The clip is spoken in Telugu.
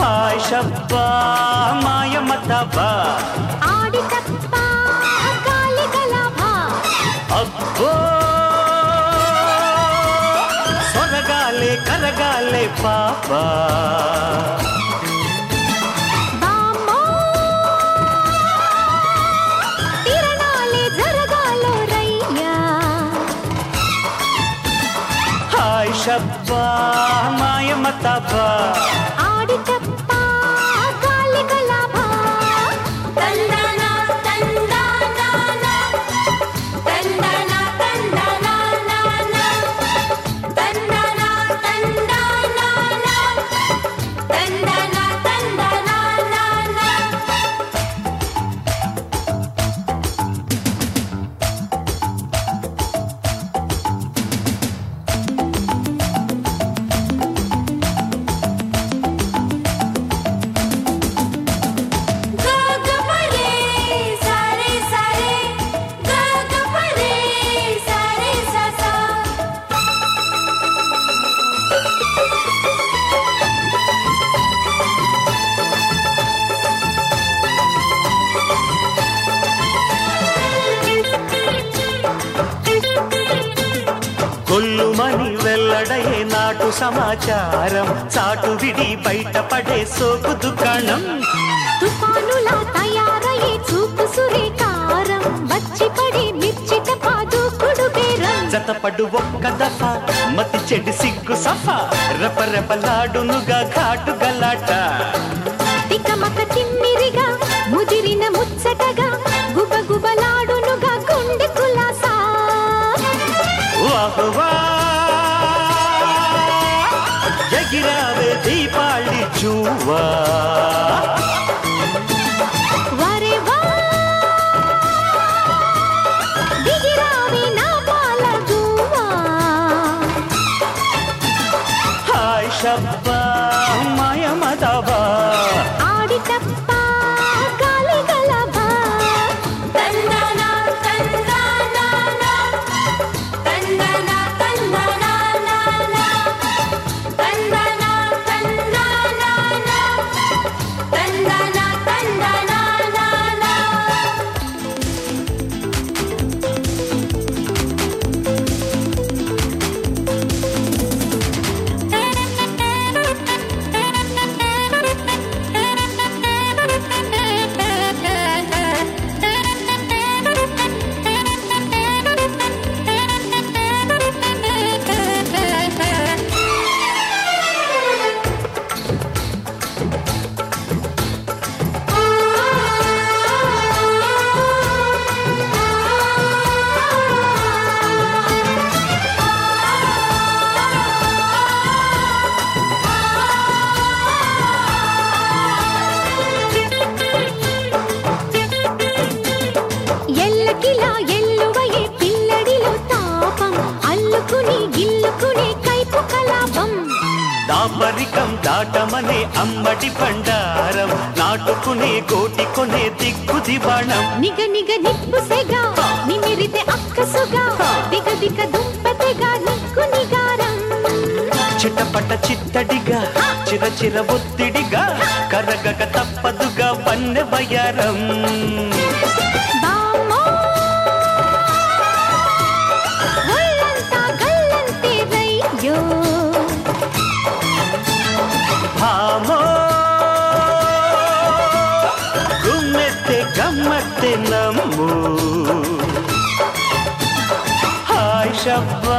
హాయ్ షబ్బా మాయమతబా ఆడి తప్ప గాలి గలభా అబ్బో సొరగాలే కరగాలే పాపా బామ్మో తిరణాలే జరగాలో రయ్యా హాయ్ షబ్బా మాయమతబా ఆడి తప్ప గాలి గలభా తందనా తందనా తందనా తందనా తందనా తందనా తందనా తందనా గగపరే సారే సారే గగపరే సారే ససా కొల్లుమని వెల్లడయే నాటు సమాచారం చాటు విడి బయటపడే సోకు దుకాణం తుఫానులా తయారయ్యే చూపు సురేకారం వచ్చి పడి మిర్చిట పాదుకుడు బేరం జతపడు ఒక్క దఫ మతి చెడి సిగ్గు సఫా రెపరెపలాడునుగా ఘాటు గలాట తికమక తిమ్మిరిగా ముదిరిన ముచ్చటగా గుబగుబలాడునుగా గుండె కులాసా వాహ్వా ఎగిరావే దీపాళి జూవా వరే వా దిగిరావి నా పాల గువ్వా హాయ్ షబ్బా మాయమదవా ఆడి తప్ప గాలి గలభా తందనా తందనా తందనా తందనా తందనా తందనా తందనా తందనా ఎల్లకిలా ఎల్లువయే పిల్లడిలో తాపం అల్లుకుని గిల్లుకునే కైపు కలాపం దాపరికం దాటమనే అమ్మడి బండారం నాటుకునే కోటి కొనే దిక్కు దివాణం నిగ నిగ నిప్పు సెగ నిమిరితే అక్కసుగా దిగ దిగ దుంపతెగా నిక్కు నిగారం చిటపట చిత్తడిగా చిర చిర ఒత్తిడిగా కరగక తప్పదుగా వన్నె వయారం బామ్మో ఒళ్ళంతా గల్లంతే రయ్యో భామో గుమ్మెత్తే గమ్మత్తే నమ్ము హాయ్ షబ్బా